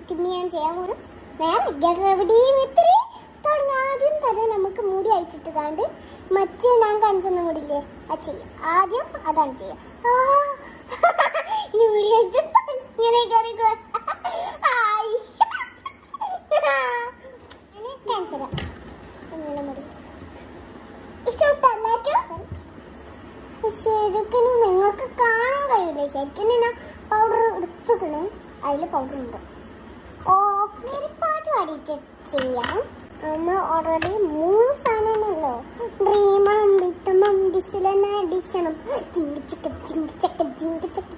ഇന്ന് ഞാൻ ചെയ്യാൻ പോകുന്നു നേരെ ഗെറ്റ് റെഡി മിത്രി തുടങ്ങാം ആദ്യം തന്നെ നമുക്ക് മുടി അയച്ചിട്ട് കാണ്ട് മറ്റേ ഞാൻ കാണിച്ചൊന്നും കൂടി ഇല്ലേ അത് ചെയ്യാം ആദ്യം അതാണ് ചെയ്യാം ആ, ഇനി മുടി അയച്ചിട്ട് ഇങ്ങനെ കയറി കയറി. ആയി. ഇനി കാണിച്ചു തരാം ഇങ്ങനെ മുടി ഇഷ്ടപ്പെട്ട എല്ലാവർക്കും ശരിക്കും നിങ്ങൾക്ക് കാണാൻ കഴിയില്ല ശരിക്കും ഞാൻ പൗഡർ എടുത്തുക്കണേ അതിൽ പൗഡർ ഉണ്ട് ഓക്കെ പാട്ട് പാടിയിട്ട് ചെയ്യാം നമ്മൾ ഓൾറെഡി മൂന്ന് സാധനമാണല്ലോ ഡ്രീമം വിത്തമം ഡിസിലന അടിച്ചണം ചിങ്കിച്ചക്ക ചിങ്കിച്ചക്ക ചിങ്കിച്ചക്ക